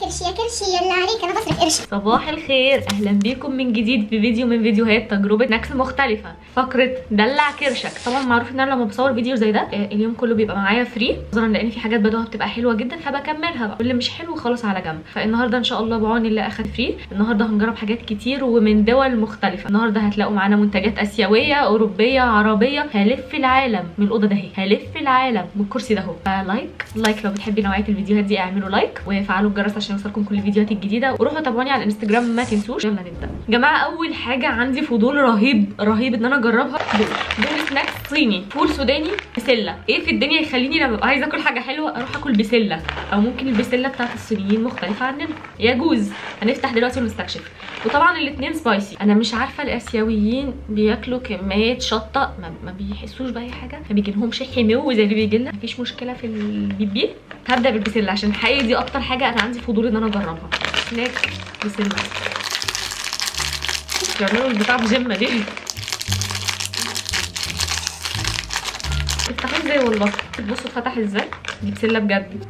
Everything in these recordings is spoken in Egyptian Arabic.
قرش يا كرشي يلا عليك انا بصرف قرش صباح الخير اهلا بيكم من جديد في فيديو من فيديوهات تجربه نكس مختلفه فقره دلع كرشك طبعا معروف ان انا لما بصور فيديو زي ده آه، اليوم كله بيبقى معايا فري نظرا لان في حاجات بدوها بتبقى حلوه جدا فبكملها بقى واللي مش حلو خلاص على جنب فالنهارده ان شاء الله بعون الله اخد فري النهارده هنجرب حاجات كتير ومن دول مختلفه النهارده هتلاقوا معانا منتجات اسيويه اوروبيه عربيه هلف العالم من الاوضه ده اهي هلف العالم من الكرسي ده اهو فلايك لايك لو بتحبي نوعيه الفيديوهات دي اعملوا لايك وفعلوا الجرس عشان يوصلكم كل الفيديوهات الجديده وروحوا تابعوني على الانستجرام ما تنسوش يلا نبدا جماعه اول حاجه عندي فضول رهيب رهيب ان انا اجربها دول دول سناكس صيني فول سوداني بسله ايه في الدنيا يخليني لما ابقى عايزه اكل حاجه حلوه اروح اكل بسله او ممكن البسله بتاعت الصينيين مختلفه عننا يجوز هنفتح دلوقتي ونستكشف وطبعا الاثنين سبايسي انا مش عارفه الاسيويين بياكلوا كميه شطه ما, ما بيحسوش باي حاجه ما بيجيلهمش حمو زي اللي بيجي لنا مفيش مشكله في البيبي هبدا بالبسله عشان حقيقي دي اكتر حاجه انا عندي فضول ان انا اجربها سناك بسله بيعملوا البتاع بجمه دي افتحوه ازاي والله بصوا اتفتح ازاي دي بسله بجد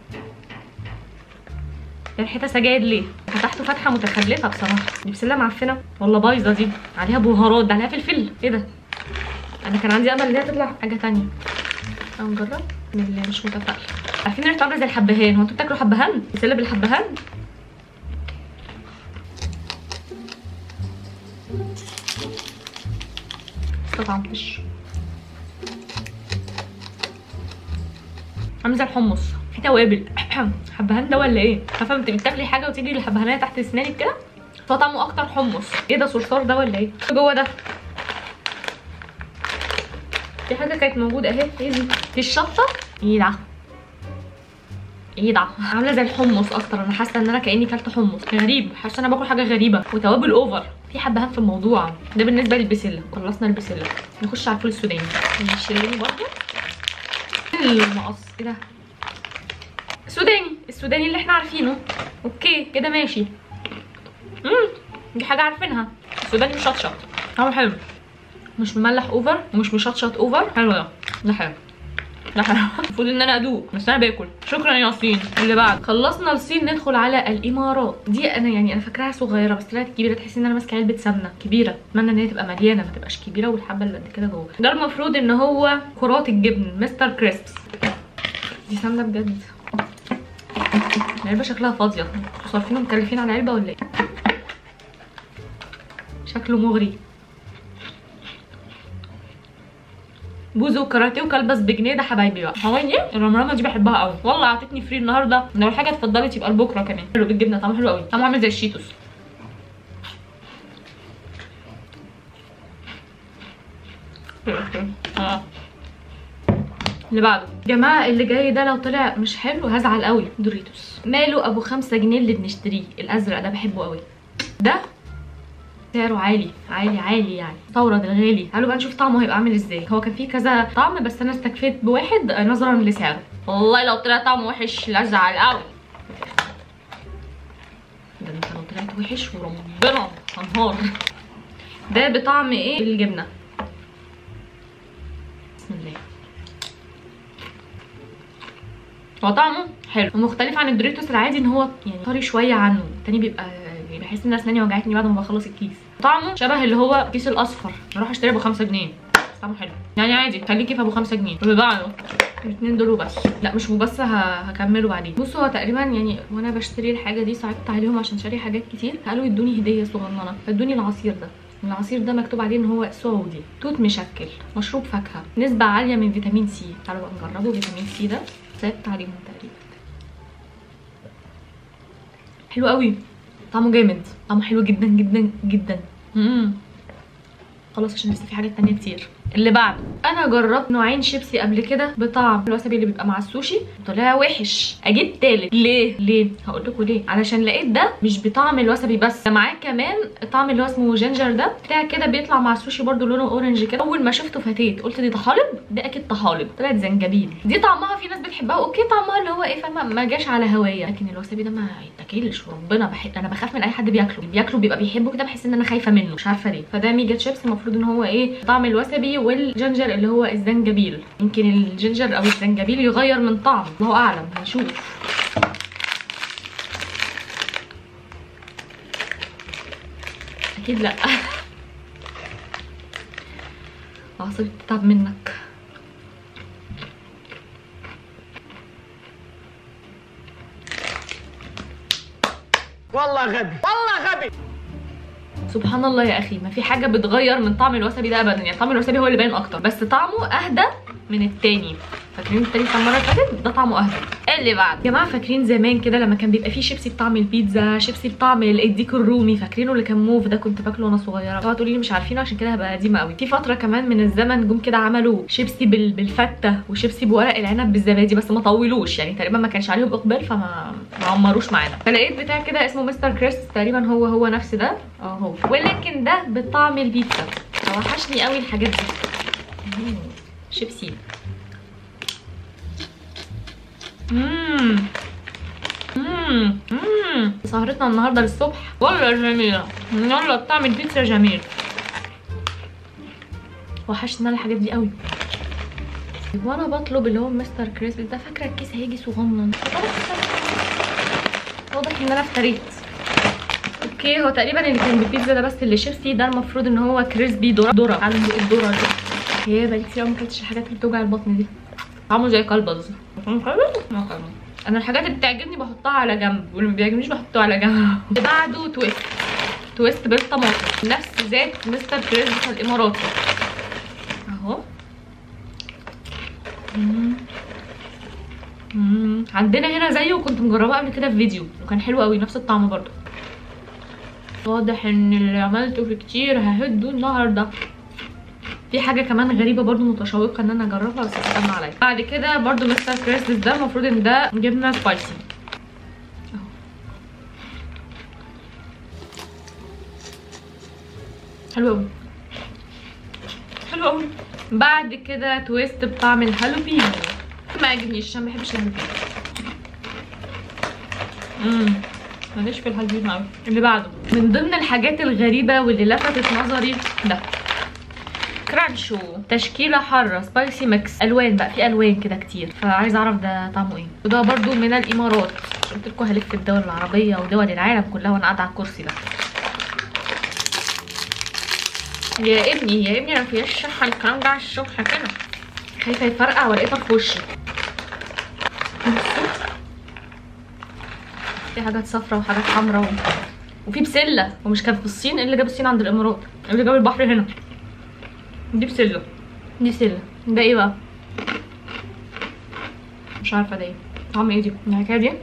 ريحتها سجاير ليه فتحته فتحه متخلفه بصراحه دي بسله معفنه ولا بايظه دي عليها بهارات ده عليها فلفل ايه ده انا كان عندي امل ان هي تطلع حاجه تانية او نجرب من اللي مش متفائله عارفين ريحته عامله زي الحبهان هو انتوا بتاكلوا حبهان بسله بالحبهان استطعمتش عامل زي الحمص في توابل حبهان ده ولا ايه؟ عارفه انت بتاكلي حاجه وتيجي الحبهانيه تحت اسنانك كده هو طعمه اكتر حمص ايه ده صرصار ده ولا ايه؟ جوه ده في حاجه كانت موجوده اهي ايه دي؟ دي الشطه ايه ده؟ ايه ده؟ عامله زي الحمص اكتر انا حاسه ان انا كاني كلت حمص غريب حاسه ان انا باكل حاجه غريبه وتوابل اوفر في حبهان في الموضوع ده بالنسبه للبسله خلصنا البسله نخش على الفول السوداني نشيله برضه المقص ايه ده؟ سوداني السوداني اللي احنا عارفينه اوكي كده ماشي امم دي حاجه عارفينها السوداني مشطشط طعمه حلو مش مملح اوفر ومش مشطشط اوفر حلو ده ده حلو ده حلو المفروض ان انا ادوق بس انا باكل شكرا يا صين اللي بعد خلصنا الصين ندخل على الامارات دي انا يعني انا فاكراها صغيره بس طلعت كبيره تحس ان انا ماسكه علبه سمنه كبيره اتمنى ان هي تبقى مليانه ما تبقاش كبيره والحبه اللي قد كده جوه ده المفروض ان هو كرات الجبن مستر كريسبس دي سمنه بجد العلبه شكلها فاضيه انتوا صارفين ومكلفين على العلبه ولا ايه شكله مغري بوزو وكاراتيه وكلبس بجنيه ده حبايبي بقى حوالي الرمرامه دي بحبها قوي والله اعطتني فري النهارده لو الحاجه اتفضلت يبقى لبكره كمان حلو بالجبنه طعمه حلو قوي طعمه عامل زي الشيتوس اه اللي بعده جماعه اللي جاي ده لو طلع مش حلو هزعل قوي دوريتوس ماله ابو خمسة جنيه اللي بنشتريه الازرق ده بحبه قوي ده سعره عالي عالي عالي يعني ثورة الغالي تعالوا بقى نشوف طعمه هيبقى عامل ازاي هو كان فيه كذا طعم بس انا استكفيت بواحد نظرا لسعره والله لو طلع طعمه وحش لازعل قوي ده انت لو طلعت وحش وربنا هنهار ده بطعم ايه الجبنه بسم الله هو طعمه حلو ومختلف عن الدوريتوس العادي ان هو يعني طري شويه عنه التاني بيبقى يعني بحس ان اسناني وجعتني بعد ما بخلص الكيس طعمه شبه اللي هو الكيس الاصفر نروح اشتري ابو 5 جنيه طعمه حلو يعني عادي خليكي في ابو 5 جنيه اللي بعده الاثنين دول وبس لا مش وبس ه- هكمله بعدين بصوا هو تقريبا يعني وانا بشتري الحاجه دي صعبت عليهم عشان شاري حاجات كتير قالوا يدوني هديه صغننه فادوني العصير ده العصير ده مكتوب عليه ان هو سعودي توت مشكل مشروب فاكهه نسبه عاليه من فيتامين سي تعالوا بقى نجربه فيتامين سي ده صعبت عليهم تقريبا حلو قوي طعمه جامد طعمه حلو جدا جدا جدا امم خلاص عشان لسه في حاجات تانية كتير اللي بعده انا جربت نوعين شيبسي قبل كده بطعم الوسابي اللي بيبقى مع السوشي طلع وحش اجيب تالت ليه ليه هقول لكم ليه علشان لقيت ده مش بطعم الوسابي بس ده معاه كمان طعم اللي هو اسمه جينجر ده بتاع كده بيطلع مع السوشي برده لونه اورنج كده اول ما شفته فتيت قلت دي طحالب ده اكيد طحالب طلعت زنجبيل دي طعمها في ناس بتحبها اوكي طعمها اللي هو ايه فاهمه ما جاش على هوايه لكن الوسابي ده ما يتاكلش وربنا بحب انا بخاف من اي حد بياكله اللي بياكله بيبقى بيحبه كده بحس ان انا خايفه منه مش عارفه ليه فده ميجا شيبس المفروض ان هو ايه طعم الوسابي والجنجر اللي هو الزنجبيل يمكن الجنجر او الزنجبيل يغير من طعم الله اعلم هنشوف اكيد لا اعصابي بتتعب منك والله غبي والله غبي سبحان الله يا اخي ما في حاجه بتغير من طعم الوسبي ده ابدا يعني طعم الوسبي هو اللي باين اكتر بس طعمه اهدى من التاني فاكرين التاني بتاع المره اللي فاتت ده طعمه اهدى اللي بعد يا جماعه فاكرين زمان كده لما كان بيبقى فيه شيبسي بطعم البيتزا شيبسي بطعم الديك الرومي فاكرينه اللي كان موف ده كنت باكله وانا صغيره طبعا تقولي لي مش عارفينه عشان كده هبقى قديمه قوي في فتره كمان من الزمن جم كده عملوا شيبسي بال... بالفته وشيبسي بورق العنب بالزبادي بس ما طولوش يعني تقريبا ما كانش عليهم اقبال فما ما عمروش معانا فلقيت بتاع كده اسمه مستر كريس تقريبا هو هو نفس ده اه هو ولكن ده بطعم البيتزا وحشني قوي الحاجات دي مم. شيبسي مم. مم. مم. سهرتنا النهارده للصبح والله جميله يلا طعم البيتزا جميل وحشتنا الحاجات دي قوي وانا بطلب اللي هو مستر كريسبي ده فاكره الكيس هيجي صغنن واضح ان انا افتريت اوكي هو تقريبا اللي كان بالبيتزا ده بس اللي شيبسي ده المفروض ان هو كريسبي ذره ذره تعالوا ندوق الذره دي هي بقالي كتير قوي ما اكلتش الحاجات اللي بتوجع البطن دي طعمه زي كلبز انا الحاجات اللي بتعجبني بحطها على جنب واللي ما بيعجبنيش بحطه على جنب اللي بعده تويست تويست بالطماطم نفس ذات مستر كريس بتاع الاماراتي اهو مم. مم. عندنا هنا زيه وكنت مجرباه قبل كده في فيديو وكان حلو قوي نفس الطعم برضو واضح ان اللي عملته في كتير ههده النهارده في حاجه كمان غريبه برضو متشوقه ان انا اجربها بس استنى عليا بعد كده برضو مستر كريسبس ده المفروض ان ده جبنه سبايسي اهو حلو قوي حلو قوي بعد كده تويست بطعم الهالوبينو ما عجبنيش عشان ما بحبش الهالوبينو امم ماليش في الهالوبينو قوي اللي بعده من ضمن الحاجات الغريبه واللي لفتت نظري ده كرانشو تشكيله حاره سبايسي ميكس الوان بقى في الوان كده كتير فعايزه اعرف ده طعمه ايه وده برضو من الامارات قلت لكم هلف الدول العربيه ودول العالم كلها وانا قاعده على الكرسي ده يا ابني يا ابني انا فيش شحن الكلام ده على الصبح كده خايفه يفرقع ولقيتها في وشي بصوا في حاجات صفرا وحاجات حمرا و... وفي بسله ومش كان في الصين إيه اللي جاب الصين عند الامارات إيه اللي جاب البحر هنا دي بسله دي سله ده ايه بقى مش عارفه ده ايه طعم ايه دي الحكايه دي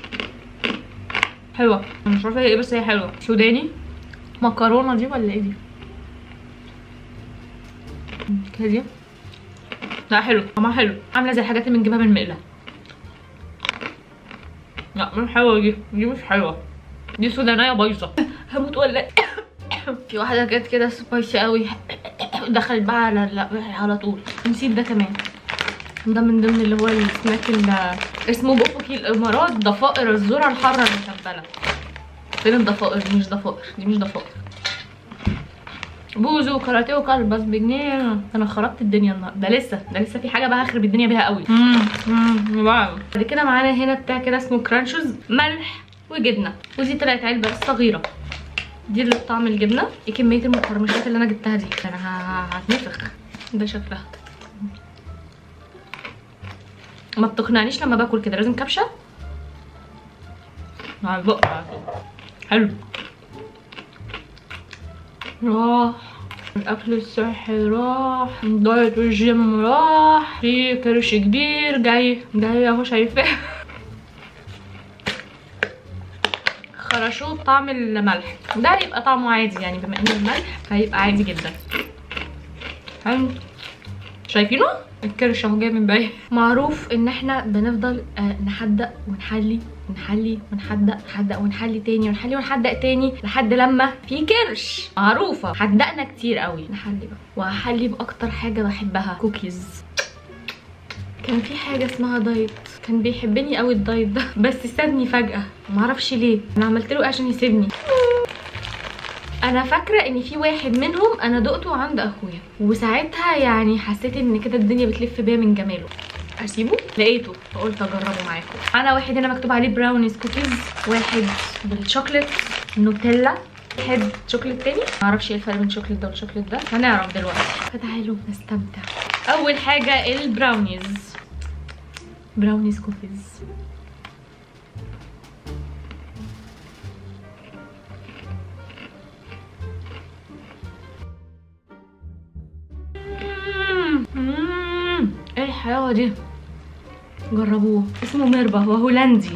حلوه انا مش عارفه هي ايه بس هي حلوه سوداني مكرونه دي ولا ايه دي الحكايه دي لا حلو طعمها حلو عامله زي الحاجات اللي بنجيبها من المقله لا مش حلوه دي دي مش حلوه دي سودانيه بايظه هموت ولا في واحده جت كده سبايسي قوي دخلت بقى على لا على طول نسيت ده كمان ده من ضمن اللي هو السناك اللي اسمه بوفوكي الامارات ضفائر الذره الحاره المتبله فين الضفائر دي مش ضفائر دي مش ضفائر بوزو كاراتيه وكلبس بجنيه انا خربت الدنيا النهارده ده لسه ده لسه في حاجه بقى هخرب الدنيا بيها قوي امم بعد كده معانا هنا بتاع كده اسمه كرانشوز ملح وجبنه ودي طلعت علبه صغيره دي اللي بطعم الجبنه ايه كميه المقرمشات اللي انا جبتها دي انا ه- هتنفخ ده شكلها ما بتقنعنيش لما باكل كده لازم كبشه مع البق على طول. حلو راح الاكل الصحي راح دايت الجيم راح في كرش كبير جاي جاي اهو شايفاه خرشوه بطعم الملح ده هيبقى طعمه عادي يعني بما انه الملح فهيبقى عادي جدا حلو شايفينه الكرش اهو جاي من بعيد معروف ان احنا بنفضل آه، نحدق ونحلي ونحلي ونحدق نحدق ونحلي تاني ونحلي ونحدق تاني لحد لما في كرش معروفه حدقنا كتير قوي نحلي بقى وهحلي باكتر حاجه بحبها كوكيز كان في حاجه اسمها دايت كان بيحبني قوي الدايت ده بس سابني فجاه معرفش ليه انا عملت له إيه عشان يسيبني انا فاكره ان في واحد منهم انا دقته عند اخويا وساعتها يعني حسيت ان كده الدنيا بتلف بيا من جماله اسيبه لقيته فقلت اجربه معاكم انا واحد هنا مكتوب عليه براونيز كوكيز واحد بالشوكليت نوتيلا واحد شوكليت تاني معرفش ايه الفرق بين الشوكليت ده والشوكليت ده هنعرف دلوقتي فتعالوا نستمتع اول حاجه البراونيز براونيز كوكيز مم. مم. ايه الحلاوه دي جربوه اسمه ميربا هو هولندي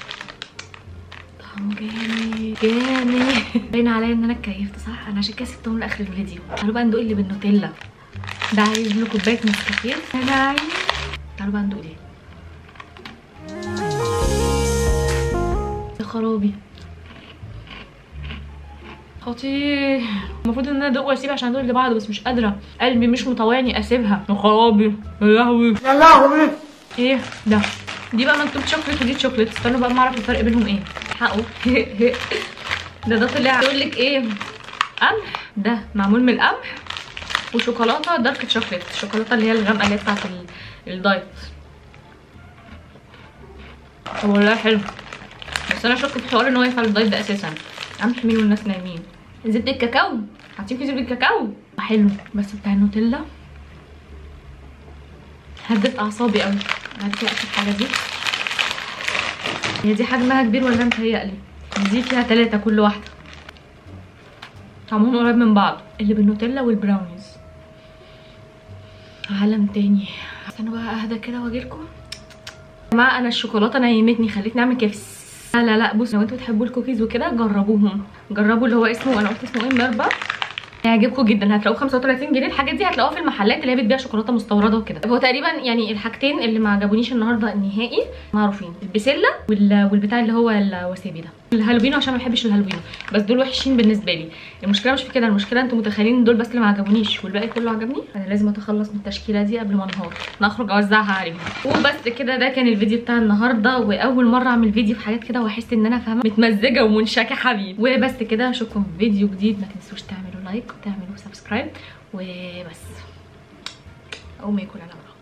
طعمه جامد جامد باين عليا ان انا اتكيفت صح انا عشان كده سبتهم لاخر الفيديو تعالوا بقى ندوق اللي بالنوتيلا ده عايز له كوبايه نسكافيه انا عايز تعالوا بقى ندوق دي يا خرابي خطير المفروض ان انا ادوق واسيب عشان ادوق اللي بعده بس مش قادره قلبي مش مطوعني اسيبها يا خرابي يا لهوي يا لهوي ايه ده دي بقى مكتوب شوكليت ودي شوكليت استنوا بقى ما اعرف الفرق بينهم ايه حقه ده ده طلع يقول لك ايه قمح ده معمول من القمح وشوكولاته دارك شوكليت الشوكولاته اللي هي الغامقه اللي هي بتاعت ال- الدايت طب والله حلو بس انا شك في حوار ان هو ينفع الدايت ده اساسا قمح مين والناس نايمين زبده الكاكاو حاطين فيه زبده الكاكاو حلو بس بتاع النوتيلا هدت اعصابي قوي بعد كده اخر حاجه دي هي دي حجمها كبير ولا متهيألي دي فيها ثلاثة كل واحدة طعمهم قريب من بعض اللي بالنوتيلا والبراونيز عالم تاني استنوا بقى اهدى كده واجيلكم يا جماعه انا الشوكولاته نيمتني خلتني اعمل كيف لا لا لا بصوا لو انتوا بتحبوا الكوكيز وكده جربوهم جربوا اللي هو اسمه انا قلت اسمه ايه مربى هيعجبكم جدا هتلاقوه 35 جنيه الحاجات دي هتلاقوها في المحلات اللي هي بتبيع شوكولاته مستورده وكده هو تقريبا يعني الحاجتين اللي ما عجبونيش النهارده نهائي معروفين البسله وال... والبتاع اللي هو الوسابي ده الهالوبينو عشان ما بحبش الهالوبينو بس دول وحشين بالنسبه لي المشكله مش في كده المشكله انتوا متخيلين دول بس اللي ما عجبونيش والباقي كله عجبني انا لازم اتخلص من التشكيله دي قبل ما انهار انا اخرج اوزعها عليهم وبس كده ده كان الفيديو بتاع النهارده واول مره اعمل فيديو في حاجات كده واحس ان انا فاهمه متمزجه ومنشكه حبيبي وبس كده اشوفكم في فيديو جديد ما تنسوش تعملوا لايك وتعملوا سبسكرايب وبس اقوم اكل انا بقى